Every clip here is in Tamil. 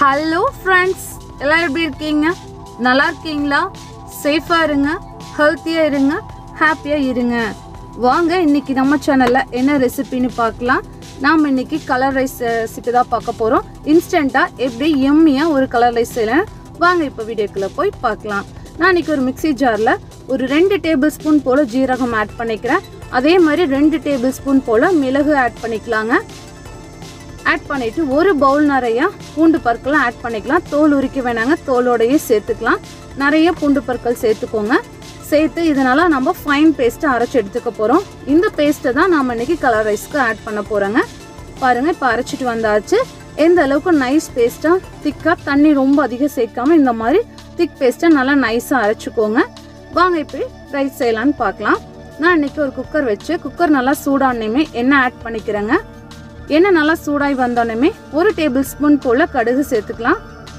ஹலோ ஃப்ரெண்ட்ஸ் எல்லாரும் எப்படி இருக்கீங்க நல்லா இருக்கீங்களா சேஃபாக இருங்க ஹெல்த்தியாக இருங்க ஹாப்பியாக இருங்க வாங்க இன்னைக்கு நம்ம சேனலில் என்ன ரெசிபின்னு பார்க்கலாம் நாம் இன்னைக்கு கலர் ரைஸ் ரெசிபி தான் பார்க்க போகிறோம் இன்ஸ்டண்ட்டாக எப்படி எம்மியாக ஒரு கலர் ரைஸ் செய்யலாம் வாங்க இப்போ வீடியோக்குள்ளே போய் பார்க்கலாம் நான் இன்னைக்கு ஒரு மிக்ஸி ஜாரில் ஒரு ரெண்டு டேபிள் ஸ்பூன் போல் ஜீரகம் ஆட் பண்ணிக்கிறேன் அதே மாதிரி ரெண்டு டேபிள் ஸ்பூன் போல் மிளகு ஆட் பண்ணிக்கலாங்க ஆட் பண்ணிட்டு ஒரு பவுல் நிறைய பூண்டு பற்களும் ஆட் பண்ணிக்கலாம் தோல் உரிக்க வேணாங்க தோலோடையே சேர்த்துக்கலாம் நிறைய பூண்டு பற்கள் சேர்த்துக்கோங்க சேர்த்து இதனால நம்ம ஃபைன் பேஸ்ட்டை அரைச்சி எடுத்துக்க போகிறோம் இந்த பேஸ்ட்டை தான் நாம் இன்னைக்கு கலர் ரைஸ்க்கு ஆட் பண்ண போகிறோங்க பாருங்க இப்போ அரைச்சிட்டு வந்தாச்சு எந்த அளவுக்கு நைஸ் பேஸ்ட்டாக திக்காக தண்ணி ரொம்ப அதிகம் சேர்க்காம இந்த மாதிரி திக் பேஸ்ட்டை நல்லா நைஸாக அரைச்சிக்கோங்க வாங்க இப்படி ரைஸ் செய்யலான்னு பார்க்கலாம் நான் இன்னைக்கு ஒரு குக்கர் வச்சு குக்கர் நல்லா சூடானேமே எண்ணெய் ஆட் பண்ணிக்கிறேங்க எண்ணெய் நல்லா சூடாகி வந்தோடனே ஒரு டேபிள் ஸ்பூன் போல் கடுகு சேர்த்துக்கலாம்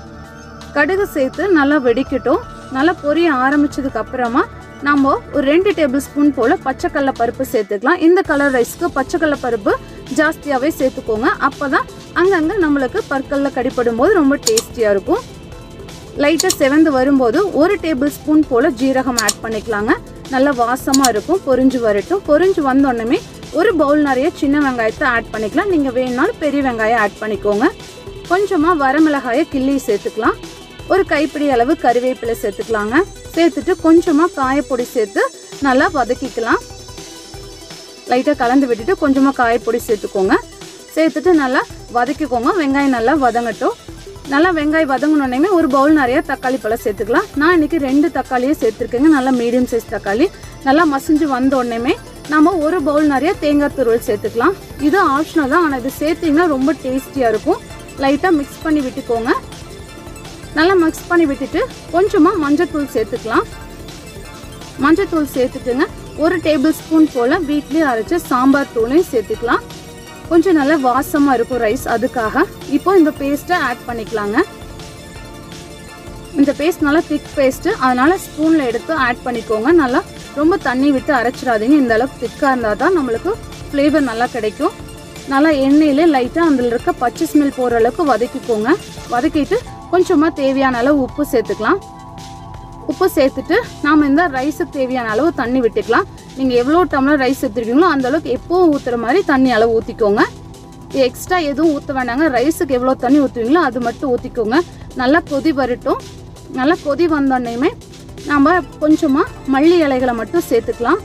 கடுகு சேர்த்து நல்லா வெடிக்கட்டும் நல்லா பொரிய ஆரம்பிச்சதுக்கு அப்புறமா நம்ம ஒரு ரெண்டு டேபிள் ஸ்பூன் போல் பச்சைக்கடல பருப்பு சேர்த்துக்கலாம் இந்த கலர் ரைஸ்க்கு பச்சைக்கடல பருப்பு ஜாஸ்தியாகவே சேர்த்துக்கோங்க அப்போ தான் அங்கங்கே நம்மளுக்கு பற்கல்ல கடிப்படும் போது ரொம்ப டேஸ்டியாக இருக்கும் லைட்டாக செவந்து வரும்போது ஒரு டேபிள் ஸ்பூன் போல் ஜீரகம் ஆட் பண்ணிக்கலாங்க நல்லா வாசமாக இருக்கும் பொரிஞ்சு வரட்டும் பொரிஞ்சு வந்தோடனே ஒரு பவுல் நிறைய சின்ன வெங்காயத்தை ஆட் பண்ணிக்கலாம் நீங்கள் வேணுனாலும் பெரிய வெங்காயம் ஆட் பண்ணிக்கோங்க கொஞ்சமாக வரமிளகாயை கிள்ளி சேர்த்துக்கலாம் ஒரு கைப்பிடி அளவு கறிவேப்பிலை சேர்த்துக்கலாங்க சேர்த்துட்டு கொஞ்சமாக காயப்பொடி சேர்த்து நல்லா வதக்கிக்கலாம் லைட்டாக கலந்து விட்டுட்டு கொஞ்சமாக காயப்பொடி சேர்த்துக்கோங்க சேர்த்துட்டு நல்லா வதக்கிக்கோங்க வெங்காயம் நல்லா வதங்கட்டும் நல்லா வெங்காயம் வதங்கினோடனே ஒரு பவுல் நிறைய தக்காளி பழம் சேர்த்துக்கலாம் நான் இன்னைக்கு ரெண்டு தக்காளியே சேர்த்துருக்கேங்க நல்லா மீடியம் சைஸ் தக்காளி நல்லா மசிஞ்சு வந்த உடனே நம்ம ஒரு பவுல் நிறைய தேங்காய் துருவல் சேர்த்துக்கலாம் இது ஆப்ஷனல் தான் ஆனால் இது சேர்த்திங்கன்னா ரொம்ப டேஸ்டியாக இருக்கும் லைட்டாக மிக்ஸ் பண்ணி விட்டுக்கோங்க நல்லா மிக்ஸ் பண்ணி விட்டுட்டு கொஞ்சமாக மஞ்சத்தூள் சேர்த்துக்கலாம் மஞ்சத்தூள் சேர்த்துட்டுங்க ஒரு டேபிள் ஸ்பூன் போல் வீட்லேயே அரைச்ச சாம்பார் தூளையும் சேர்த்துக்கலாம் கொஞ்சம் நல்லா வாசமாக இருக்கும் ரைஸ் அதுக்காக இப்போ இந்த பேஸ்ட்டை ஆட் பண்ணிக்கலாங்க இந்த பேஸ்ட் நல்லா திக் பேஸ்ட்டு அதனால ஸ்பூனில் எடுத்து ஆட் பண்ணிக்கோங்க நல்லா ரொம்ப தண்ணி விட்டு அரைச்சிடாதீங்க இந்த அளவுக்கு திக்காக இருந்தால் தான் நம்மளுக்கு ஃப்ளேவர் நல்லா கிடைக்கும் நல்லா எண்ணெயில் லைட்டாக அதில் இருக்க பச்சை ஸ்மெல் போகிற அளவுக்கு வதக்கிக்கோங்க வதக்கிட்டு கொஞ்சமாக தேவையான அளவு உப்பு சேர்த்துக்கலாம் உப்பு சேர்த்துட்டு நாம் இந்த ரைஸுக்கு தேவையான அளவு தண்ணி விட்டுக்கலாம் நீங்கள் எவ்வளோ டம்ளர் ரைஸ் எடுத்துருக்கீங்களோ அந்த அளவுக்கு எப்போவும் ஊற்றுற மாதிரி தண்ணி அளவு ஊற்றிக்கோங்க எக்ஸ்ட்ரா எதுவும் ஊற்ற வேண்டாங்க ரைஸுக்கு எவ்வளோ தண்ணி ஊற்றுவீங்களோ அது மட்டும் ஊற்றிக்கோங்க நல்லா கொதி வரட்டும் நல்லா கொதி வந்தோடனேயுமே நம்ம கொஞ்சமாக மல்லி இலைகளை மட்டும் சேர்த்துக்கலாம்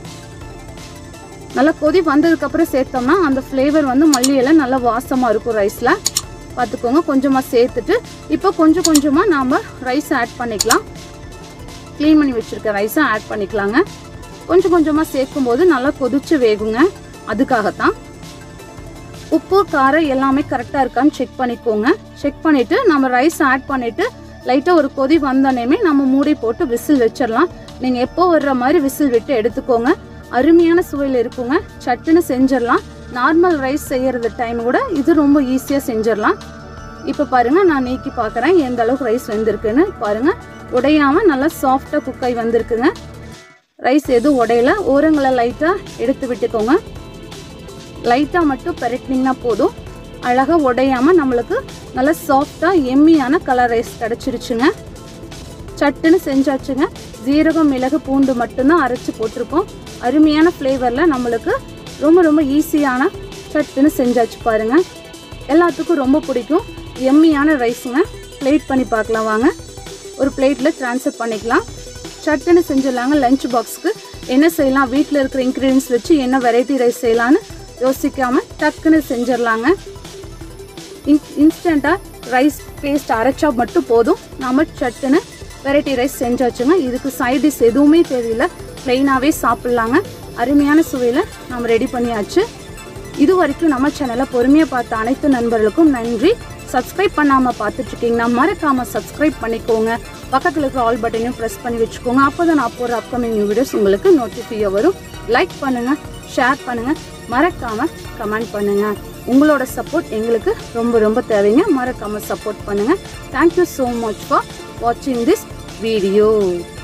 நல்லா கொதி வந்ததுக்கப்புறம் சேர்த்தோம்னா அந்த ஃப்ளேவர் வந்து மல்லி இலை நல்லா வாசமாக இருக்கும் ரைஸில் பார்த்துக்கோங்க கொஞ்சமாக சேர்த்துட்டு இப்போ கொஞ்சம் கொஞ்சமாக நாம் ரைஸ் ஆட் பண்ணிக்கலாம் க்ளீன் பண்ணி வச்சுருக்க ரைஸை ஆட் பண்ணிக்கலாங்க கொஞ்சம் கொஞ்சமாக சேர்க்கும்போது நல்லா கொதிச்சு வேகுங்க அதுக்காகத்தான் உப்பு காரம் எல்லாமே கரெக்டாக இருக்கான்னு செக் பண்ணிக்கோங்க செக் பண்ணிவிட்டு நம்ம ரைஸ் ஆட் பண்ணிவிட்டு லைட்டாக ஒரு கொதி வந்தோடனே நம்ம மூடி போட்டு விசில் வச்சிடலாம் நீங்கள் எப்போ வர்ற மாதிரி விசில் விட்டு எடுத்துக்கோங்க அருமையான சுவையில் இருக்குங்க சட்டுன்னு செஞ்சிடலாம் நார்மல் ரைஸ் செய்கிறது டைம் கூட இது ரொம்ப ஈஸியாக செஞ்சிடலாம் இப்போ பாருங்கள் நான் நீக்கி பார்க்குறேன் எந்த அளவுக்கு ரைஸ் வெந்திருக்குன்னு பாருங்கள் உடையாமல் நல்லா சாஃப்டாக குக் ஆகி வந்திருக்குங்க ரைஸ் எதுவும் உடையல ஓரங்களை லைட்டாக எடுத்து விட்டுக்கோங்க லைட்டாக மட்டும் பெரட்டினீங்கன்னா போதும் அழகாக உடையாமல் நம்மளுக்கு நல்லா சாஃப்டாக எம்மியான கலர் ரைஸ் கிடச்சிருச்சுங்க சட்டுன்னு செஞ்சாச்சுங்க ஜீரகம் மிளகு பூண்டு மட்டும்தான் அரைச்சி போட்டிருக்கோம் அருமையான ஃப்ளேவரில் நம்மளுக்கு ரொம்ப ரொம்ப ஈஸியான சட்டுன்னு செஞ்சாச்சு பாருங்க எல்லாத்துக்கும் ரொம்ப பிடிக்கும் எம்மியான ரைஸுங்க பிளேட் பண்ணி பார்க்கலாம் வாங்க ஒரு பிளேட்டில் ட்ரான்ஸ்ஃபர் பண்ணிக்கலாம் சட்டுன்னு செஞ்சிடலாங்க லஞ்ச் பாக்ஸ்க்கு என்ன செய்யலாம் வீட்டில் இருக்கிற இன்க்ரீடியன்ஸ் வச்சு என்ன வெரைட்டி ரைஸ் செய்யலான்னு யோசிக்காமல் டக்குன்னு செஞ்சிடலாங்க இன் இன்ஸ்டண்ட்டாக ரைஸ் பேஸ்ட் அரைச்சா மட்டும் போதும் நாம சட்டுன்னு வெரைட்டி ரைஸ் செஞ்சாச்சுங்க இதுக்கு சைட் டிஷ் எதுவுமே தேவையில்லை ப்ளெயினாகவே சாப்பிட்லாங்க அருமையான சுவையில் நம்ம ரெடி பண்ணியாச்சு இது வரைக்கும் நம்ம சேனலை பொறுமையாக பார்த்த அனைத்து நண்பர்களுக்கும் நன்றி சப்ஸ்கிரைப் பண்ணாமல் பார்த்துட்ருக்கீங்கன்னா மறக்காமல் சப்ஸ்கிரைப் பண்ணிக்கோங்க பக்கத்தில் இருக்கிற ஆல் பட்டனையும் ப்ரெஸ் பண்ணி வச்சுக்கோங்க அப்போ தான் நான் போகிற அப்கமிங் வீடியோஸ் உங்களுக்கு நோட்டிஃபையாக வரும் லைக் பண்ணுங்கள் ஷேர் பண்ணுங்கள் மறக்காமல் கமெண்ட் பண்ணுங்கள் உங்களோட சப்போர்ட் எங்களுக்கு ரொம்ப ரொம்ப தேவைங்க மறக்காமல் சப்போர்ட் பண்ணுங்கள் தேங்க்யூ ஸோ மச் ஃபார் வாட்சிங் திஸ் வீடியோ